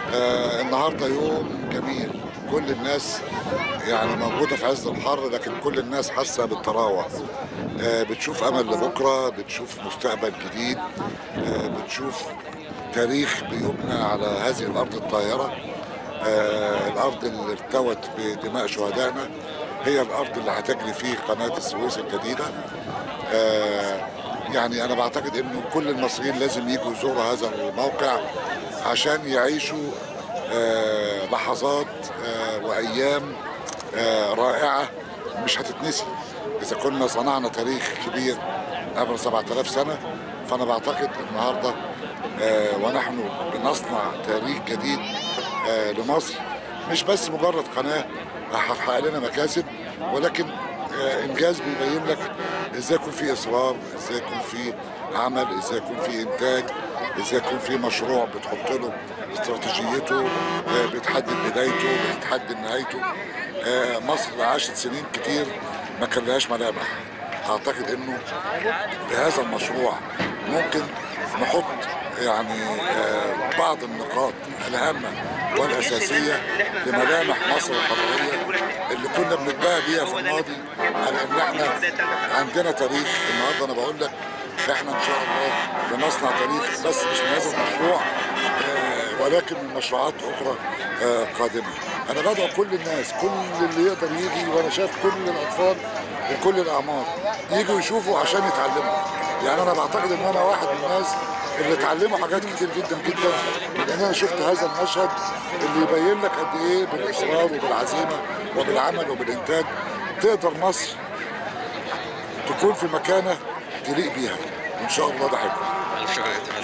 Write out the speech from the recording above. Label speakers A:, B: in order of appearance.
A: آه النهارده يوم جميل كل الناس يعني موجوده في عز الحر لكن كل الناس حاسه بالطراوه آه بتشوف امل لبكره بتشوف مستقبل جديد آه بتشوف تاريخ بيبنى على هذه الارض الطاهره آه الارض اللي ارتوت بدماء شهدائنا هي الارض اللي هتجري فيه قناه السويس الجديده آه يعني انا بعتقد انه كل المصريين لازم يجوا يزوروا هذا الموقع عشان يعيشوا آه لحظات آه وايام آه رائعه مش هتتنسي اذا كنا صنعنا تاريخ كبير قبل 7000 سنه فانا بعتقد النهارده آه ونحن بنصنع تاريخ جديد آه لمصر مش بس مجرد قناه هتحقق لنا مكاسب ولكن آه انجاز بيبين لك ازاي يكون في اصرار ازاي يكون في عمل ازاي يكون في انتاج ازاي يكون في مشروع بتحط له استراتيجيته آه بتحدد بدايته بتحدد نهايته آه مصر عاشت سنين كتير ما كان لهاش ملامح اعتقد انه بهذا المشروع ممكن نحط يعني آه بعض النقاط الهامه والاساسيه لملامح مصر الحضاريه اللي كنا بنتباهى بيها في الماضي على ان احنا عندنا تاريخ النهارده انا بقول لك احنا ان شاء الله بنصنع تاريخ بس مش من هذا المشروع آه ولكن من مشروعات اخرى آه قادمه انا بدعو كل الناس كل اللي يقدر يجي وانا شايف كل الاطفال وكل الاعمار يجوا يشوفوا عشان يتعلموا يعني انا بعتقد ان انا واحد من الناس اللي اتعلموا حاجات كتير جدا جدا لان انا شفت هذا المشهد اللي يبين لك قد ايه بالاصرار وبالعزيمه وبالعمل وبالانتاج تقدر مصر تكون في مكانه تليق بيها وان شاء الله ده هيكون
B: شكرا